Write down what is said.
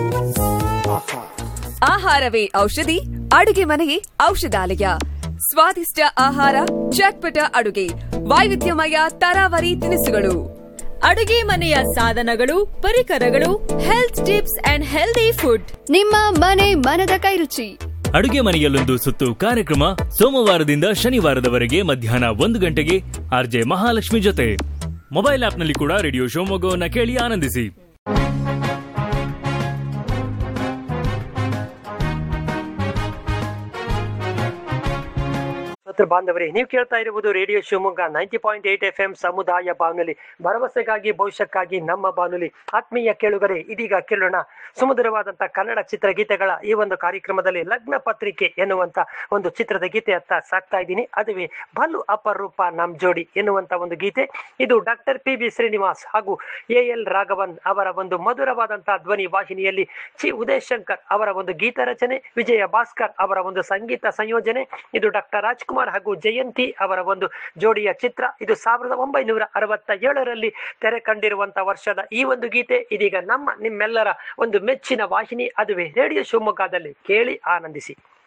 ಆಹಾರವೇ ಔಷಧಿ ಅಡುಗೆ ಮನೆಯೇ ಔಷಧಾಲಯ ಸ್ವಾದಿಷ್ಟ ಆಹಾರ ಚಟ್ಪಟ ಅಡುಗೆ ವೈವಿಧ್ಯಮಯ ತರಾವರಿ ತಿನಿಸುಗಳು ಅಡುಗೆ ಮನೆಯ ಸಾಧನಗಳು ಪರಿಕರಗಳು health tips and healthy food ನಿಮ್ಮ ಮನೆ ಮನದ ಕೈರುಚಿ ಅಡುಗೆ ಮನೆಯಲ್ಲೊಂದು ಸುತ್ತು ಕಾರ್ಯಕ್ರಮ ಸೋಮವಾರದಿಂದ ಶನಿವಾರದವರೆಗೆ ಮಧ್ಯಾಹ್ನ ಒಂದು ಗಂಟೆಗೆ ಆರ್ಜೆ ಮಹಾಲಕ್ಷ್ಮಿ ಜೊತೆ ಮೊಬೈಲ್ ಆಪ್ನಲ್ಲಿ ಕೂಡ ರೇಡಿಯೋ ಶಿವಮೊಗ್ಗವನ್ನ ಕೇಳಿ ಆನಂದಿಸಿ ಶ್ರೋತೃ ಬಾಂಧವರೇ ನೀವು ಕೇಳ್ತಾ ಇರುವುದು radio Shivamogga ninety point eight F M ಸಮುದಾಯ ಬಾನುಲಿ ಭರವಸೆಗಾಗಿ ಭವಿಷ್ಯಕ್ಕಾಗಿ ನಮ್ಮ ಬಾನುಲಿ ಆತ್ಮೀಯ ಕೇಳುಗರೆ ಇದೀಗ ಕೇಳೋಣ ಸುಮಧುರವಾದಂತಹ ಕನ್ನಡ ಚಿತ್ರಗೀತೆಗಳ ಈ ಒಂದು ಕಾರ್ಯಕ್ರಮದಲ್ಲಿ ಲಗ್ನ ಪತ್ರಿಕೆ ಎನ್ನುವಂತ ಒಂದು ಚಿತ್ರದ ಗೀತೆಯತ್ತ ಸಾಕ್ತಾ ಇದ್ದೀನಿ ಅದುವೇ ಬಲು ಅಪರೂಪ ನಮ್ ಜೋಡಿ ಎನ್ನುವಂತ ಒಂದು ಗೀತೆ ಇದು ಡಾಕ್ಟರ್ ಪಿ ಬಿ ಶ್ರೀನಿವಾಸ್ ಹಾಗೂ ಎ ಎಲ್ ರಾಘವನ್ ಅವರ ಒಂದು ಮಧುರವಾದಂತಹ ಧ್ವನಿ ವಾಹಿನಿಯಲ್ಲಿ ಚಿ ಉದಯ್ ಶಂಕರ್ ಅವರ ಒಂದು ಗೀತ ರಚನೆ ವಿಜಯ ಭಾಸ್ಕರ್ ಅವರ ಒಂದು ಸಂಗೀತ ಸಂಯೋಜನೆ ಇದು ಡಾಕ್ಟರ್ ರಾಜ್ಕುಮಾರ್ ಹಾಗೂ ಜಯಂತಿ ಅವರ ಒಂದು ಜೋಡಿಯ ಚಿತ್ರ ಇದು ಸಾವಿರದ ಒಂಬೈನೂರ ಅರವತ್ತ ಏಳರಲ್ಲಿ ತೆರೆ ಕಂಡಿರುವಂತಹ ವರ್ಷದ ಈ ಒಂದು ಗೀತೆ ಇದೀಗ ನಮ್ಮ ನಿಮ್ಮೆಲ್ಲರ ಒಂದು ಮೆಚ್ಚಿನ ವಾಹಿನಿ ಅದುವೇ ರೇಡಿಯೋ ಶಿವಮೊಗ್ಗದಲ್ಲಿ ಕೇಳಿ ಆನಂದಿಸಿ